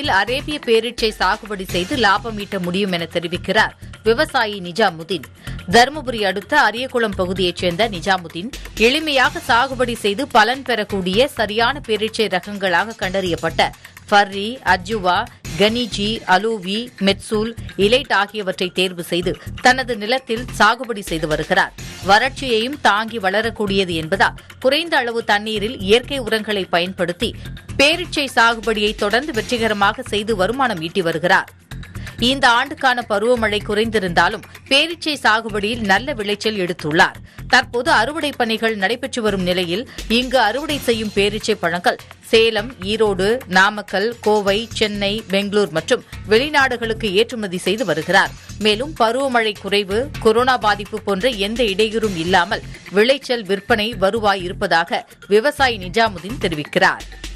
முறையில் அரேபிய பேரீச்சை சாகுபடி செய்து லாபம் ஈட்ட முடியும் என தெரிவிக்கிறார் விவசாயி நிஜாமுதீன் தருமபுரி அடுத்த அரியகுளம் பகுதியைச் சேர்ந்த நிஜாமுதீன் எளிமையாக சாகுபடி செய்து பலன் பெறக்கூடிய சரியான பேரீச்சை ரகங்களாக கண்டறியப்பட்ட ஃபர்ரி அஜுவா கனிஜி அலூவி மெட்சூல் இலைட் ஆகியவற்றை தேர்வு செய்து தனது நிலத்தில் சாகுபடி செய்து வருகிறார் வறட்சியையும் தாங்கி வளரக்கூடியது என்பதால் குறைந்த அளவு தண்ணீரில் இயற்கை உரங்களை பயன்படுத்தி பேரீச்சை சாகுபடியை தொடர்ந்து வெற்றிகரமாக செய்து வருமானம் ஈட்டி வருகிறார் இந்த ஆண்டுக்கான பருவமழை குறைந்திருந்தாலும் பேரீச்சை சாகுபடியில் நல்ல விளைச்சல் எடுத்துள்ளார் தற்போது அறுவடை பணிகள் நடைபெற்று வரும் நிலையில் இங்கு அறுவடை செய்யும் பேரீச்சை பழங்கள் சேலம் ஈரோடு நாமக்கல் கோவை சென்னை பெங்களூர் மற்றும் வெளிநாடுகளுக்கு ஏற்றுமதி செய்து வருகிறார் மேலும் பருவமழை குறைவு கொரோனா பாதிப்பு போன்ற எந்த இடையூறும் இல்லாமல் விளைச்சல் விற்பனை வருவாய் இருப்பதாக விவசாயி நிஜாமுதீன் தெரிவிக்கிறார்